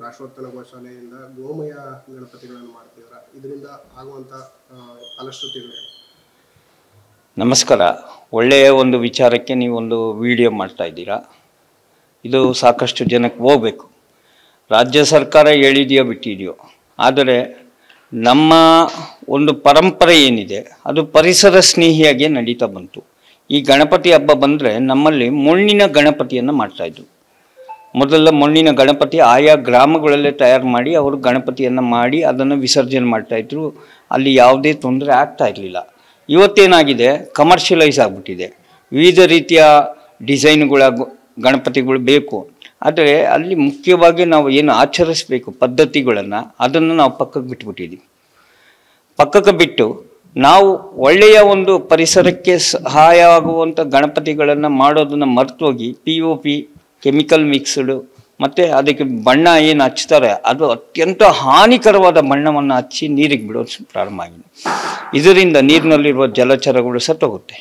ರಾಷ್ಟ್ರೋತ್ಥಾನ ಗೋಶಾಲೆಯಿಂದ ಗೋಮಯ ಗಣಪತಿಗಳನ್ನು ಮಾಡ್ತಿದ್ರ ಇದರಿಂದ ಆಗುವಂತ ಆ, ಫಲಶ್ರುತಿಗಳು ನಮಸ್ಕಾರ ಒಳ್ಳೆಯ ಒಂದು ವಿಚಾರಕ್ಕೆ ನೀವೊಂದು ವಿಡಿಯೋ ಮಾಡ್ತಾ ಇದ್ದೀರಾ ಇದು ಸಾಕಷ್ಟು ಜನಕ್ಕೆ ಹೋಗ್ಬೇಕು ರಾಜ್ಯ ಸರ್ಕಾರ ಹೇಳಿದೆಯೋ ಬಿಟ್ಟಿದೆಯೋ ಆದರೆ ನಮ್ಮ ಒಂದು ಪರಂಪರೆ ಏನಿದೆ ಅದು ಪರಿಸರ ಸ್ನೇಹಿಯಾಗಿ ನಡೀತಾ ಬಂತು ಈ ಗಣಪತಿ ಹಬ್ಬ ಬಂದರೆ ನಮ್ಮಲ್ಲಿ ಮಣ್ಣಿನ ಗಣಪತಿಯನ್ನು ಮಾಡ್ತಾಯಿದ್ರು ಮೊದಲ ಮಣ್ಣಿನ ಗಣಪತಿ ಆಯಾ ಗ್ರಾಮಗಳಲ್ಲೇ ತಯಾರು ಮಾಡಿ ಅವರು ಗಣಪತಿಯನ್ನು ಮಾಡಿ ಅದನ್ನು ವಿಸರ್ಜನೆ ಮಾಡ್ತಾಯಿದ್ರು ಅಲ್ಲಿ ಯಾವುದೇ ತೊಂದರೆ ಆಗ್ತಾ ಇರಲಿಲ್ಲ ಇವತ್ತೇನಾಗಿದೆ ಕಮರ್ಷಿಯಲೈಸ್ ಆಗಿಬಿಟ್ಟಿದೆ ವಿವಿಧ ರೀತಿಯ ಡಿಸೈನ್ಗಳ ಗ- ಗಣಪತಿಗಳು ಬೇಕು ಆದರೆ ಅಲ್ಲಿ ಮುಖ್ಯವಾಗಿ ನಾವು ಏನು ಆಚರಿಸಬೇಕು ಪದ್ಧತಿಗಳನ್ನು ಅದನ್ನು ನಾವು ಪಕ್ಕಕ್ಕೆ ಬಿಟ್ಬಿಟ್ಟಿದ್ದೀವಿ ಪಕ್ಕಕ್ಕೆ ಬಿಟ್ಟು ನಾವು ಒಳ್ಳೆಯ ಒಂದು ಪರಿಸರಕ್ಕೆ ಸಹಾಯ ಆಗುವಂಥ ಗಣಪತಿಗಳನ್ನು ಮಾಡೋದನ್ನು ಮರ್ತೋಗಿ P O P chemical mixed ಮತ್ತು ಅದಕ್ಕೆ ಬಣ್ಣ ಏನು ಹಚ್ತಾರೆ ಅದು ಅತ್ಯಂತ ಹಾನಿಕರವಾದ ಬಣ್ಣವನ್ನು ಹಚ್ಚಿ ನೀರಿಗೆ ಬಿಡೋದು ಪ್ರಾರಂಭ ಆಗಿದೆ ಇದರಿಂದ ನೀರಿನಲ್ಲಿರುವ ಜಲಚರಗಳು ಸತ್ತೋಗುತ್ತೆ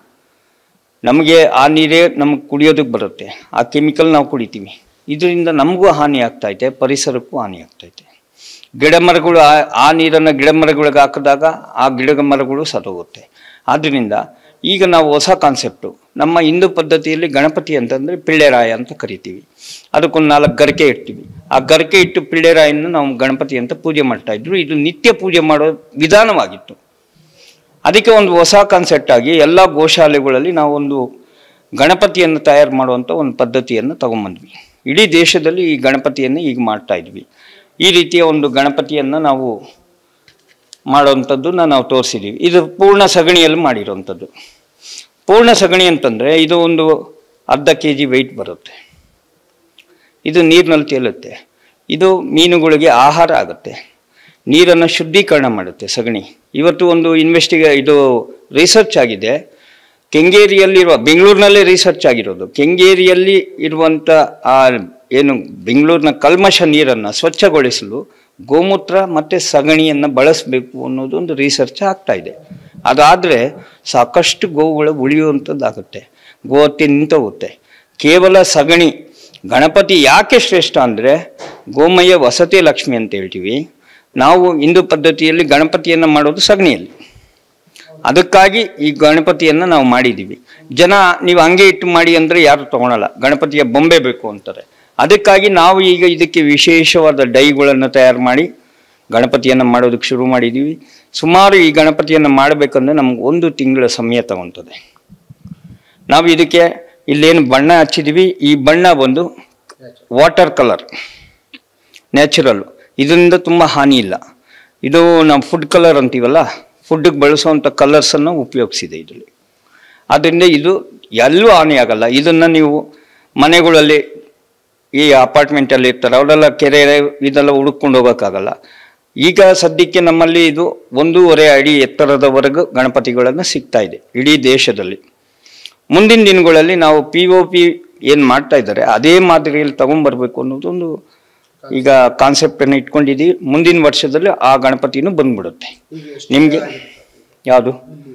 ನಮಗೆ ಆ ನೀರೇ ನಮಗೆ ಕುಡಿಯೋದಕ್ಕೆ ಬರುತ್ತೆ ಆ ಕೆಮಿಕಲ್ ನಾವು ಕುಡಿತೀವಿ ಇದರಿಂದ ನಮಗೂ ಹಾನಿ ಆಗ್ತೈತೆ ಪರಿಸರಕ್ಕೂ ಹಾನಿ ಆಗ್ತೈತೆ ಗಿಡ ಮರಗಳು ಆ- ಆ ನೀರನ್ನು ಗಿಡ ಮರಗಳಿಗೆ ಹಾಕಿದಾಗ ಆ ಗಿಡ ಮರಗಳು ಸತ್ತೋಗುತ್ತೆ ಆದ್ದರಿಂದ ಈಗ ನಾವು ಹೊಸ ಕಾನ್ಸೆಪ್ಟು ನಮ್ಮ ಹಿಂದೂ ಪದ್ಧತಿಯಲ್ಲಿ ಗಣಪತಿ ಅಂತಂದರೆ ಪಿಳ್ಳೆರಾಯ ಅಂತ ಕರಿತೀವಿ ಅದಕ್ಕೊಂದು ನಾಲ್ಕು ಗರಿಕೆ ಇಡ್ತೀವಿ ಆ ಗರಿಕೆ ಇಟ್ಟು ಪಿಳ್ಳೆರಾಯನ್ನು ನಾವು ಗಣಪತಿ ಅಂತ ಪೂಜೆ ಮಾಡ್ತಾ ಇದ್ರು ಇದು ನಿತ್ಯ ಪೂಜೆ ಮಾಡೋ ವಿಧಾನವಾಗಿತ್ತು ಅದಕ್ಕೆ ಒಂದು ಹೊಸ ಕಾನ್ಸೆಪ್ಟ್ ಆಗಿ ಎಲ್ಲ ಗೋಶಾಲೆಗಳಲ್ಲಿ ನಾವು ಒಂದು ಗಣಪತಿಯನ್ನು ತಯಾರು ಮಾಡುವಂಥ ಒಂದು ಪದ್ಧತಿಯನ್ನು ತಗೊಂಬಂದ್ವಿ ಇಡೀ ದೇಶದಲ್ಲಿ ಈ ಗಣಪತಿಯನ್ನು ಈಗ ಮಾಡ್ತಾ ಇದ್ವಿ ಈ ರೀತಿಯ ಒಂದು ಗಣಪತಿಯನ್ನು ನಾವು ಮಾಡುವಂಥದ್ದನ್ನ ನಾವು ತೋರಿಸಿದ್ದೀವಿ ಇದು ಪೂರ್ಣ ಸಗಣಿಯಲ್ಲಿ ಮಾಡಿರೋವಂಥದ್ದು ಪೂರ್ಣ ಸಗಣಿ ಅಂತಂದರೆ ಇದು ಒಂದು ಅರ್ಧ ಕೆ ಜಿ ವೆಯ್ಟ್ ಬರುತ್ತೆ ಇದು ನೀರಿನಲ್ಲಿ ತೇಲುತ್ತೆ ಇದು ಮೀನುಗಳಿಗೆ ಆಹಾರ ಆಗುತ್ತೆ ನೀರನ್ನು ಶುದ್ಧೀಕರಣ ಮಾಡುತ್ತೆ ಸಗಣಿ ಇವತ್ತು ಒಂದು ಇನ್ವೆಸ್ಟಿಗೇ ಇದು ರಿಸರ್ಚ್ ಆಗಿದೆ ಕೆಂಗೇರಿಯಲ್ಲಿರುವ ಬೆಂಗಳೂರಿನಲ್ಲೇ ರಿಸರ್ಚ್ ಆಗಿರೋದು ಕೆಂಗೇರಿಯಲ್ಲಿ ಇರುವಂಥ ಆ ಏನು ಬೆಂಗಳೂರಿನ ಕಲ್ಮಶ ನೀರನ್ನು ಸ್ವಚ್ಛಗೊಳಿಸಲು ಗೋಮೂತ್ರ ಮತ್ತು ಸಗಣಿಯನ್ನು ಬಳಸಬೇಕು ಅನ್ನೋದು ಒಂದು ರಿಸರ್ಚ್ ಆಗ್ತಾ ಇದೆ ಅದಾದರೆ ಸಾಕಷ್ಟು ಗೋವುಗಳು ಉಳಿಯುವಂಥದ್ದಾಗುತ್ತೆ ಗೋಹತ್ಯೆ ನಿಂತೋಗುತ್ತೆ ಕೇವಲ ಸಗಣಿ ಗಣಪತಿ ಯಾಕೆ ಶ್ರೇಷ್ಠ ಅಂದರೆ ಗೋಮಯ ವಸತಿ ಲಕ್ಷ್ಮಿ ಅಂತ ಹೇಳ್ತೀವಿ ನಾವು ಹಿಂದೂ ಪದ್ಧತಿಯಲ್ಲಿ ಗಣಪತಿಯನ್ನು ಮಾಡೋದು ಸಗಣಿಯಲ್ಲಿ ಅದಕ್ಕಾಗಿ ಈ ಗಣಪತಿಯನ್ನು ನಾವು ಮಾಡಿದ್ದೀವಿ ಜನ ನೀವು ಹಂಗೆ ಇಟ್ಟು ಮಾಡಿ ಅಂದರೆ ಯಾರು ತಗೊಳಲ್ಲ ಗಣಪತಿಯ ಬೊಂಬೆ ಬೇಕು ಅಂತಾರೆ ಅದಕ್ಕಾಗಿ ನಾವು ಈಗ ಇದಕ್ಕೆ ವಿಶೇಷವಾದ ಡೈಗಳನ್ನು ತಯಾರು ಮಾಡಿ ಗಣಪತಿಯನ್ನು ಮಾಡೋದಕ್ಕೆ ಶುರು ಮಾಡಿದ್ದೀವಿ ಸುಮಾರು ಈ ಗಣಪತಿಯನ್ನು ಮಾಡಬೇಕಂದ್ರೆ ನಮ್ಗೆ ಒಂದು ತಿಂಗಳ ಸಮಯ ತಗೊತದೆ ನಾವು ಇದಕ್ಕೆ ಇಲ್ಲೇನು ಬಣ್ಣ ಹಚ್ಚಿದ್ದೀವಿ ಈ ಬಣ್ಣ ಬಂದು ವಾಟರ್ ಕಲರ್ ನ್ಯಾಚುರಲ್ ಇದರಿಂದ ತುಂಬ ಹಾನಿ ಇಲ್ಲ ಇದು ನಾವು ಫುಡ್ ಕಲರ್ ಅಂತೀವಲ್ಲ ಫುಡ್ಗೆ ಬಳಸುವಂಥ ಕಲರ್ಸನ್ನು ಉಪಯೋಗಿಸಿದೆ ಇದರಲ್ಲಿ ಆದ್ದರಿಂದ ಇದು ಎಲ್ಲೂ ಹಾನಿ ಆಗಲ್ಲ ಇದನ್ನು ನೀವು ಮನೆಗಳಲ್ಲಿ ಈ ಅಪಾರ್ಟ್ಮೆಂಟಲ್ಲಿ ಇರ್ತಾರೆ ಅವರೆಲ್ಲ ಕೆರೆ ಇದೆಲ್ಲ ಹುಡುಕೊಂಡು ಹೋಗೋಕ್ಕಾಗಲ್ಲ ಈಗ ಸದ್ಯಕ್ಕೆ ನಮ್ಮಲ್ಲಿ ಇದು ಒಂದೂವರೆ ಅಡಿ ಎತ್ತರದವರೆಗೂ ಗಣಪತಿಗಳನ್ನು ಸಿಗ್ತಾ ಇದೆ ಇಡೀ ದೇಶದಲ್ಲಿ ಮುಂದಿನ ದಿನಗಳಲ್ಲಿ ನಾವು ಪಿ ಒ ಪಿ ಏನು ಮಾಡ್ತಾ ಇದ್ದಾರೆ ಅದೇ ಮಾದರಿಯಲ್ಲಿ ತಗೊಂಡ್ಬರ್ಬೇಕು ಅನ್ನೋದೊಂದು ಈಗ ಕಾನ್ಸೆಪ್ಟನ್ನು ಇಟ್ಕೊಂಡಿದ್ದೀವಿ ಮುಂದಿನ ವರ್ಷದಲ್ಲಿ ಆ ಗಣಪತಿನೂ ಬಂದ್ಬಿಡುತ್ತೆ ನಿಮಗೆ ಯಾವುದು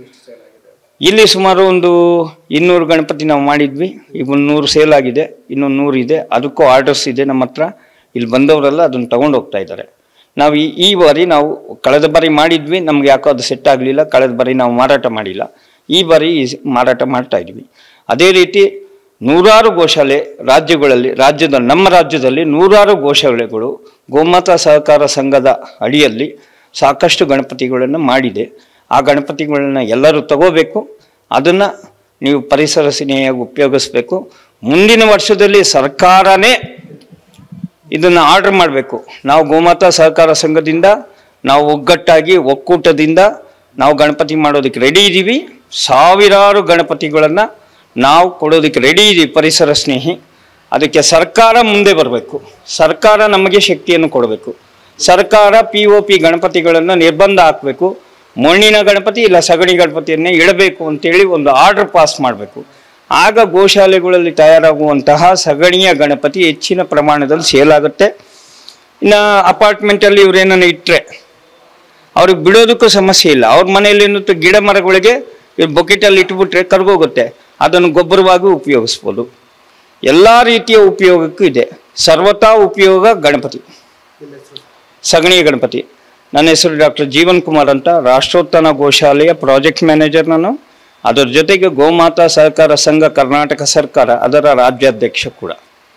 ಇಲ್ಲಿ ಸುಮಾರು ಒಂದು ಇನ್ನೂರು ಗಣಪತಿ ನಾವು ಮಾಡಿದ್ವಿ ಈಗ ಒಂದು ನೂರು ಸೇಲ್ ಆಗಿದೆ ಇನ್ನೊಂದು ನೂರು ಇದೆ ಅದಕ್ಕೂ ಆರ್ಡರ್ಸ್ ಇದೆ ನಮ್ಮ ಹತ್ರ ಇಲ್ಲಿ ಬಂದವರೆಲ್ಲ ಅದನ್ನು ತಗೊಂಡು ಹೋಗ್ತಾ ಇದ್ದಾರೆ ನಾವು ಈ ಈ ಬಾರಿ ನಾವು ಕಳೆದ ಬಾರಿ ಮಾಡಿದ್ವಿ ನಮ್ಗೆ ಯಾಕೋ ಅದು ಸೆಟ್ ಆಗಲಿಲ್ಲ ಕಳೆದ ಬಾರಿ ನಾವು ಮಾರಾಟ ಮಾಡಿಲ್ಲ ಈ ಬಾರಿ ಈ- ಮಾರಾಟ ಮಾಡ್ತಾ ಇದ್ವಿ ಅದೇ ರೀತಿ ನೂರಾರು ಗೋಶಾಲೆ ರಾಜ್ಯಗಳಲ್ಲಿ ರಾಜ್ಯದ ನಮ್ಮ ರಾಜ್ಯದಲ್ಲಿ ನೂರಾರು ಗೋಶಾಲೆಗಳು ಗೋಮಾತಾ ಸಹಕಾರ ಸಂಘದ ಅಡಿಯಲ್ಲಿ ಸಾಕಷ್ಟು ಗಣಪತಿಗಳನ್ನು ಮಾಡಿದೆ ಆ ಗಣಪತಿಗಳನ್ನ ಎಲ್ಲರೂ ತಗೋಬೇಕು ಅದನ್ನು ನೀವು ಪರಿಸರ ಸ್ನೇಹಿಯಾಗಿ ಉಪಯೋಗಿಸ್ಬೇಕು ಮುಂದಿನ ವರ್ಷದಲ್ಲಿ ಸರ್ಕಾರನೇ ಇದನ್ನು ಆರ್ಡರ್ ಮಾಡಬೇಕು ನಾವು ಗೋಮಾತಾ ಸಹಕಾರ ಸಂಘದಿಂದ ನಾವು ಒಗ್ಗಟ್ಟಾಗಿ ಒಕ್ಕೂಟದಿಂದ ನಾವು ಗಣಪತಿ ಮಾಡೋದಕ್ಕೆ ರೆಡಿ ಇದ್ದೀವಿ ಸಾವಿರಾರು ಗಣಪತಿಗಳನ್ನು ನಾವು ಕೊಡೋದಕ್ಕೆ ರೆಡಿ ಇದ್ದೀವಿ ಪರಿಸರ ಸ್ನೇಹಿ ಅದಕ್ಕೆ ಸರ್ಕಾರ ಮುಂದೆ ಬರಬೇಕು ಸರ್ಕಾರ ನಮಗೆ ಶಕ್ತಿಯನ್ನು ಕೊಡಬೇಕು ಸರ್ಕಾರ ಪಿ ಒ ಪಿ ಗಣಪತಿಗಳನ್ನು ನಿರ್ಬಂಧ ಹಾಕಬೇಕು ಮಣ್ಣಿನ ಗಣಪತಿ ಇಲ್ಲ ಸಗಣಿ ಗಣಪತಿಯನ್ನೇ ಇಡಬೇಕು ಅಂತೇಳಿ ಒಂದು ಆರ್ಡರ್ ಪಾಸ್ ಮಾಡಬೇಕು ಆಗ ಗೋಶಾಲೆಗಳಲ್ಲಿ ತಯಾರಾಗುವಂತಹ ಸಗಣಿಯ ಗಣಪತಿ ಹೆಚ್ಚಿನ ಪ್ರಮಾಣದಲ್ಲಿ ಸೇಲ್ ಆಗುತ್ತೆ ಇನ್ನು ಅಪಾರ್ಟ್ಮೆಂಟಲ್ಲಿ ಇವರೇನನ್ನು ಇಟ್ಟರೆ ಅವ್ರಿಗೆ ಬಿಡೋದಕ್ಕೂ ಸಮಸ್ಯೆ ಇಲ್ಲ ಅವ್ರ ಮನೆಯಲ್ಲಿ ಏನಿತ್ತು ಗಿಡ ಮರಗಳಿಗೆ ಬೊಕೆಟಲ್ಲಿ ಇಟ್ಬಿಟ್ರೆ ಕರ್ಗೋಗುತ್ತೆ ಅದನ್ನು ಗೊಬ್ಬರವಾಗಿ ಉಪಯೋಗಿಸ್ಬೋದು ಎಲ್ಲ ರೀತಿಯ ಉಪಯೋಗಕ್ಕೂ ಇದೆ ಸರ್ವತಾ ಉಪಯೋಗ ಗಣಪತಿ ಸಗಣಿ ಗಣಪತಿ ನನ್ನ ಹೆಸರು ಡಾಕ್ಟರ್ ಜೀವನ್ ಕುಮಾರ್ ಅಂತ ರಾಷ್ಟ್ರೋತ್ಥಾನ ಗೋಶಾಲೆಯ ಪ್ರಾಜೆಕ್ಟ್ ಮ್ಯಾನೇಜರ್ ನಾನು ಅದರ ಜೊತೆಗೆ ಗೋಮಾತಾ ಸಹಕಾರ ಸಂಘ ಕರ್ನಾಟಕ ಸರ್ಕಾರ ಅದರ ರಾಜ್ಯಾಧ್ಯಕ್ಷ ಕೂಡ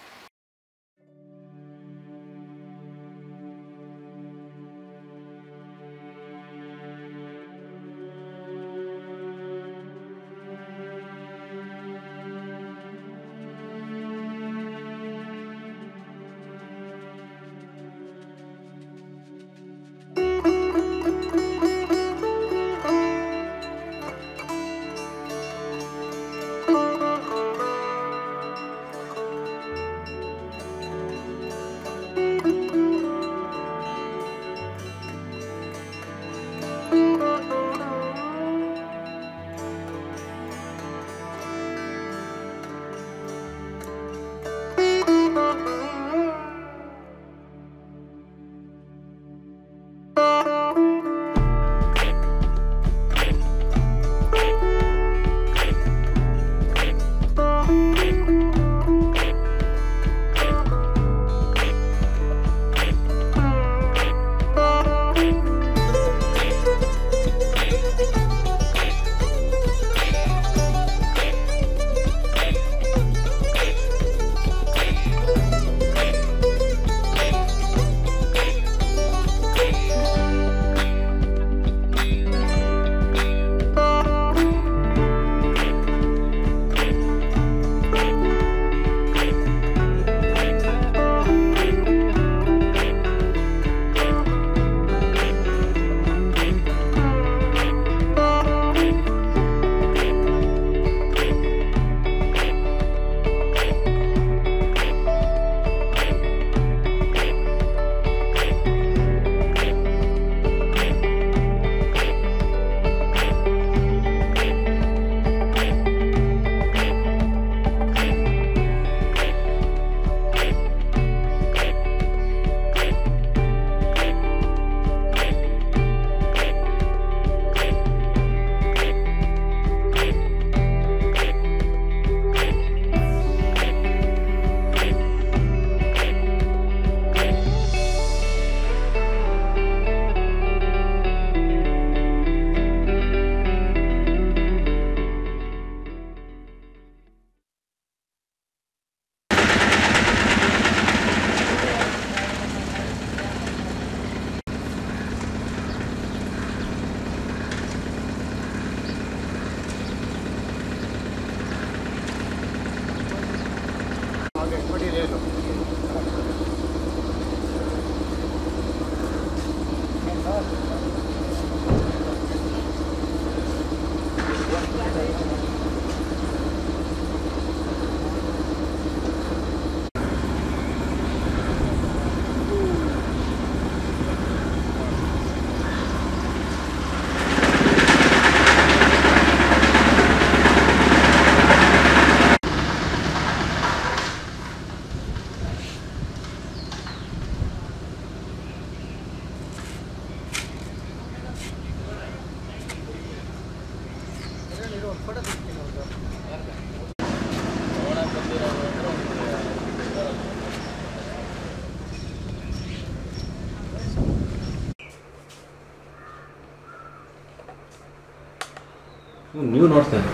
ನೀವು ನೋಡ್ತೇನೆ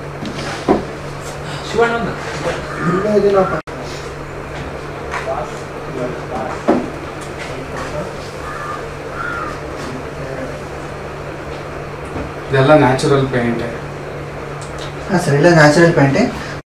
ಶಿವಣ್ಣ ಇದೆಲ್ಲ ನ್ಯಾಚುರಲ್ ಪೇಂಟ್ ಹಾಂ ಸರ್ ಎಲ್ಲ ನ್ಯಾಚುರಲ್ ಪೇಂಟೆ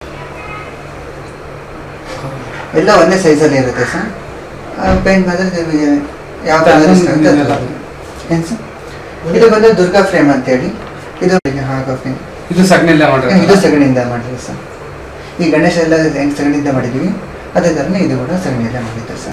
ಎಲ್ಲ ಒಂದೇ ಸೈಜಲ್ಲಿ ಇರುತ್ತೆ ಸರ್ ಪೇಂಟ್ ಮಾತ್ರ ನಿಮಗೆ ಯಾವ ಕಲರ್ ಇಷ್ಟ ಆಗುತ್ತೆ ಅದು colour. ಏನ್ ಸರ್ ಇದು ಬಂದು ದುರ್ಗಾ ಫ್ರೇಮ್ ಅಂತೇಳಿ ಇದು ಹಾಗೋ ಫ್ರೇಮ್ ಇದು ಸಗಣಿಲ್ಲೇ ಇದು ಮಾಡಿರೋದು ಸಗಣಿಯಿಂದ ಮಾಡಿದ್ವಿ ಸರ್ ಈ ಗಣೇಶ ಎಲ್ಲ ಹೆಂಗೆ ಸಗಣಿಯಿಂದ ಮಾಡಿದ್ದೀವಿ ಅದೇ ಥರನೇ ಇದು ಕೂಡ ಸಗಣಿಯಲ್ಲೇ ಮಾಡಿದ್ದು ಸರ್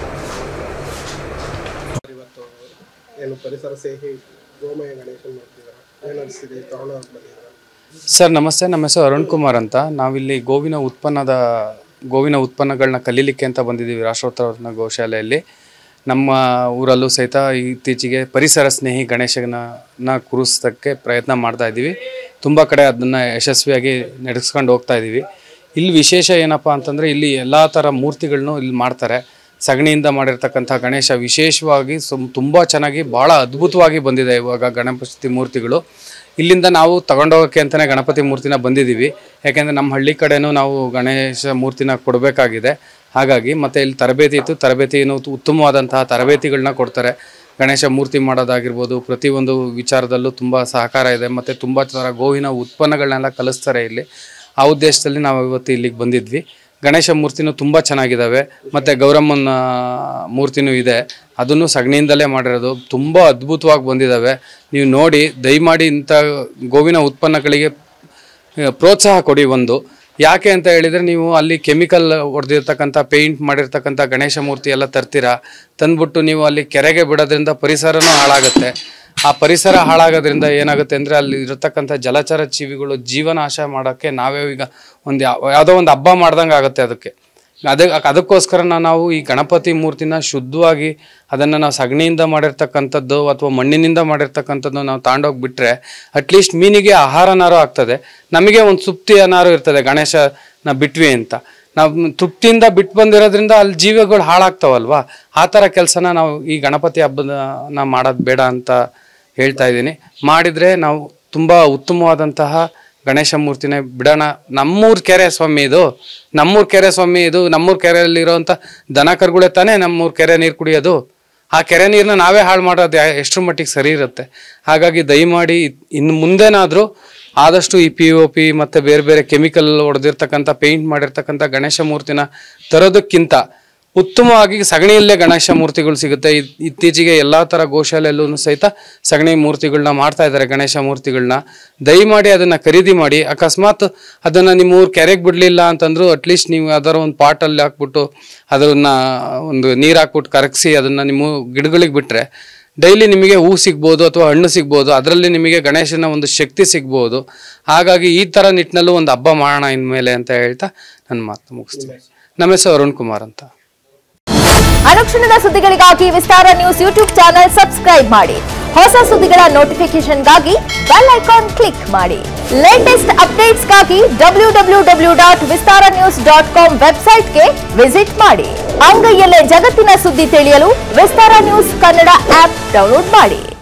ಇವತ್ತು ಏನು ಪರಿಸರ ಸ್ನೇಹಿ ಗೋಮಯ ಗಣೇಶನ್ ಮಾಡ್ತಿದ್ದಾರೆ ಏನು ಅನಿಸ್ತಿದೆ ತಗೊಂಡೋಗಿ ಬಂದಿದ್ದಾರೆ ಸರ್ ನಮಸ್ತೆ ನಮ್ಮ ಹೆಸರು ಅರುಣ್ ಕುಮಾರ್ ಅಂತ ನಾವಿಲ್ಲಿ ಗೋವಿನ ಉತ್ಪನ್ನದ ಗೋವಿನ ಉತ್ಪನ್ನಗಳನ್ನ ಕಲೀಲಿಕ್ಕೆ ಅಂತ ಬಂದಿದ್ದೀವಿ ರಾಷ್ಟ್ರೋತ್ಥಾನ ಗೋಶಾಲೆಯಲ್ಲಿ ನಮ್ಮ ಊರಲ್ಲೂ ಸಹಿತ ಇತ್ತೀಚೆಗೆ ಪರಿಸರ ಸ್ನೇಹಿ ಗಣೇಶನ ನ ಕೂರಿಸೋಕ್ಕೆ ಪ್ರಯತ್ನ ಮಾಡ್ತಾ ಇದ್ದೀವಿ ತುಂಬ ಕಡೆ ಅದನ್ನು ಯಶಸ್ವಿಯಾಗಿ ನಡೆಸ್ಕೊಂಡು ಹೋಗ್ತಾ ಇದ್ದೀವಿ ಇಲ್ಲಿ ವಿಶೇಷ ಏನಪ್ಪ ಅಂತಂದರೆ ಇಲ್ಲಿ ಎಲ್ಲ ಥರ ಮೂರ್ತಿಗಳನ್ನೂ ಇಲ್ಲಿ ಮಾಡ್ತಾರೆ ಸಗಣಿಯಿಂದ ಮಾಡಿರ್ತಕ್ಕಂಥ ಗಣೇಶ ವಿಶೇಷವಾಗಿ ಸುಮ್ ತುಂಬ ಚೆನ್ನಾಗಿ ಭಾಳ ಅದ್ಭುತವಾಗಿ ಬಂದಿದೆ ಇವಾಗ ಗಣಪತಿ ಮೂರ್ತಿಗಳು ಇಲ್ಲಿಂದ ನಾವು ತಗೊಂಡೋಗೋಕ್ಕೆ ಅಂತಲೇ ಗಣಪತಿ ಮೂರ್ತಿನ ಬಂದಿದ್ದೀವಿ ಯಾಕೆಂದರೆ ನಮ್ಮ ಹಳ್ಳಿ ಕಡೆನೂ ನಾವು ಗಣೇಶ ಮೂರ್ತಿನ ಕೊಡಬೇಕಾಗಿದೆ ಹಾಗಾಗಿ ಮತ್ತು ಇಲ್ಲಿ ತರಬೇತಿ ಇತ್ತು ತರಬೇತಿಯನ್ನು ಉತ್ತಮವಾದಂತಹ ತರಬೇತಿಗಳನ್ನ ಕೊಡ್ತಾರೆ ಗಣೇಶ ಮೂರ್ತಿ ಮಾಡೋದಾಗಿರ್ಬೋದು ಪ್ರತಿಯೊಂದು ವಿಚಾರದಲ್ಲೂ ತುಂಬ ಸಹಕಾರ ಇದೆ ಮತ್ತು ತುಂಬ ಥರ ಗೋವಿನ ಉತ್ಪನ್ನಗಳನ್ನೆಲ್ಲ ಕಲಿಸ್ತಾರೆ ಇಲ್ಲಿ ಆ ಉದ್ದೇಶದಲ್ಲಿ ನಾವು ಇವತ್ತು ಇಲ್ಲಿಗೆ ಬಂದಿದ್ವಿ ಗಣೇಶ ಮೂರ್ತಿನೂ ತುಂಬ ಚೆನ್ನಾಗಿದ್ದಾವೆ ಮತ್ತು ಗೌರಮ್ಮನ ಮೂರ್ತಿನೂ ಇದೆ ಅದನ್ನು ಸಗಣಿಯಿಂದಲೇ ಮಾಡಿರೋದು ತುಂಬ ಅದ್ಭುತವಾಗಿ ಬಂದಿದ್ದಾವೆ ನೀವು ನೋಡಿ ದಯಮಾಡಿ ಇಂಥ ಗೋವಿನ ಉತ್ಪನ್ನಗಳಿಗೆ ಆ, ಪ್ರೋತ್ಸಾಹ ಕೊಡಿ ಒಂದು ಯಾಕೆ ಅಂತ ಹೇಳಿದರೆ ನೀವು ಅಲ್ಲಿ ಕೆಮಿಕಲ್ ಹೊಡೆದಿರ್ತಕ್ಕಂಥ ಪೇಂಟ್ ಮಾಡಿರ್ತಕ್ಕಂಥ ಗಣೇಶ ಮೂರ್ತಿ ಎಲ್ಲ ತರ್ತೀರಾ ತಂದ್ಬಿಟ್ಟು ನೀವು ಅಲ್ಲಿ ಕೆರೆಗೆ ಬಿಡೋದ್ರಿಂದ ಪರಿಸರನೂ ಹಾಳಾಗುತ್ತೆ ಆ ಪರಿಸರ ಹಾಳಾಗೋದ್ರಿಂದ ಏನಾಗುತ್ತೆ ಅಂದರೆ ಅಲ್ಲಿ ಇರತಕ್ಕಂಥ ಜಲಚರ ಜೀವಿಗಳು ಜೀವನಾಶ ಮಾಡೋಕ್ಕೆ ನಾವೇ ಈಗ ಒಂದು ಯಾವ- ಯಾವುದೋ ಒಂದು ಹಬ್ಬ ಮಾಡ್ದಂಗೆ ಆಗುತ್ತೆ ಅದಕ್ಕೆ ಅದೇ ಅದಕ್ಕೋಸ್ಕರ ನಾವು ಈ ಗಣಪತಿ ಮೂರ್ತಿನ ಶುದ್ಧವಾಗಿ ಅದನ್ನು ನಾವು ಸಗಣಿಯಿಂದ ಮಾಡಿರ್ತಕ್ಕಂಥದ್ದು ಅಥವಾ ಮಣ್ಣಿನಿಂದ ಮಾಡಿರ್ತಕ್ಕಂಥದ್ದು ನಾವು ತಗೊಂಡೋಗ್ಬಿಟ್ರೆ ಅಟ್ಲೀಸ್ಟ್ ಮೀನಿಗೆ ಆಹಾರನಾರು ಆಗ್ತದೆ ನಮಗೆ ಒಂದು ಸುಪ್ತಿ ಅನಾರು ಇರ್ತದೆ ಗಣೇಶನ ಬಿಟ್ವಿ ಅಂತ ನಾವು ತೃಪ್ತಿಯಿಂದ ಬಿಟ್ಟು ಬಂದಿರೋದ್ರಿಂದ ಅಲ್ಲಿ ಜೀವಿಗಳು ಹಾಳಾಗ್ತಾವಲ್ವಾ ಆ ಥರ ಕೆಲಸನ ನಾವು ಈ ಗಣಪತಿ ಹಬ್ಬದ ನಾವು ಮಾಡೋದು ಬೇಡ ಅಂತ ಹೇಳ್ತಾ ಇದ್ದೀನಿ ಮಾಡಿದರೆ ನಾವು ತುಂಬ ಉತ್ತಮವಾದಂತಹ ಗಣೇಶ ಮೂರ್ತಿನೇ ಬಿಡೋಣ ನಮ್ಮೂರ್ ಕೆರೆ ಸ್ವಾಮಿ ಇದು ನಮ್ಮೂರ್ ಕೆರೆ ಸ್ವಾಮಿ ಇದು ನಮ್ಮೂರ್ ಕೆರೆಯಲ್ಲಿರೋಂಥ ದನ ಕರುಗಳೇ ತಾನೇ ನಮ್ಮೂರ್ ಕೆರೆ ನೀರು ಕುಡಿಯೋದು ಆ ಕೆರೆ ನೀರನ್ನ ನಾವೇ ಹಾಳು ಮಾಡೋದು ಯಾ- ಎಷ್ಟ್ರ ಮಟ್ಟಿಗೆ ಸರಿ ಇರುತ್ತೆ ಹಾಗಾಗಿ ದಯಮಾಡಿ ಇನ್ನು ಮುಂದೇನಾದರೂ ಆದಷ್ಟು ಈ ಪಿ ಒ ಪಿ ಮತ್ತು ಬೇರೆ ಬೇರೆ ಕೆಮಿಕಲ್ ಹೊಡೆದಿರ್ತಕ್ಕಂಥ ಪೇಂಟ್ ಮಾಡಿರ್ತಕ್ಕಂಥ ಗಣೇಶ ಮೂರ್ತಿನ ತರೋದಕ್ಕಿಂತ ಉತ್ತಮವಾಗಿ ಸಗಣಿಯಲ್ಲೇ ಗಣೇಶ ಮೂರ್ತಿಗಳು ಸಿಗುತ್ತೆ ಇತ್- ಇತ್ತೀಚೆಗೆ ಎಲ್ಲ ಥರ ಗೋಶಾಲೆಯಲ್ಲೂ ಸಹಿತ ಸಗಣಿ ಮೂರ್ತಿಗಳನ್ನ ಮಾಡ್ತಾ ಇದ್ದಾರೆ ಗಣೇಶ ಮೂರ್ತಿಗಳನ್ನ ದಯಮಾಡಿ ಅದನ್ನು ಖರೀದಿ ಮಾಡಿ ಅಕಸ್ಮಾತ್ ಅದನ್ನು ನಿಮ್ಮ ಊರು ಕೆರೆಗೆ ಬಿಡಲಿಲ್ಲ ಅಂತಂದ್ರು ಅಟ್ಲೀಸ್ಟ್ ನೀವು ಯಾವ್ದಾರ ಒಂದು ಪಾಟಲ್ಲಿ ಹಾಕ್ಬಿಟ್ಟು ಅದನ್ನ ಒಂದು ನೀರು ಹಾಕ್ಬಿಟ್ಟು ಕರಗಿಸಿ ಅದನ್ನು ನಿಮ್ಮ ಗಿಡಗಳಿಗೆ ಬಿಟ್ಟರೆ ಡೈಲಿ ನಿಮಗೆ ಹೂ ಸಿಗ್ಬೋದು ಅಥವಾ ಹಣ್ಣು ಸಿಗ್ಬೋದು ಅದರಲ್ಲಿ ನಿಮಗೆ ಗಣೇಶನ ಒಂದು ಶಕ್ತಿ ಸಿಗ್ಬೋದು ಹಾಗಾಗಿ ಈ ಥರ ನಿಟ್ಟಿನಲ್ಲೂ ಒಂದು ಹಬ್ಬ ಮಾಡೋಣ ಇನ್ಮೇಲೆ ಅಂತ ಹೇಳ್ತಾ ನನ್ನ ಮಾತು ಮುಗಿಸ್ತೀನಿ ನಮ್ಮ ಹೆಸರು ಅರುಣ್ ಕುಮಾರ್ ಅಂತ ಅನುಕ್ಷಣದ ಸುದ್ದಿಗಳಿಗಾಗಿ Vistara news YouTube channel subscribe ಮಾಡಿ ಹೊಸ ಸುದ್ದಿಗಳ ನೋಟಿಫಿಕೇಶನ್ಗಾಗಿ ಬೆಲ್ ಐಕಾನ್ ಕ್ಲಿಕ್ ಮಾಡಿ ಲೇಟೆಸ್ಟ್ ಅಪ್ಡೇಟ್ಸ್ಗಾಗಿ W W W dot Vistara news dot com ವೆಬ್ಸೈಟ್ಗೆ ವಿಸಿಟ್ ಮಾಡಿ ಅಂಗೈಯಲ್ಲೇ ಜಗತ್ತಿನ ಸುದ್ದಿ ತಿಳಿಯಲು Vistara news Kannada app download ಮಾಡಿ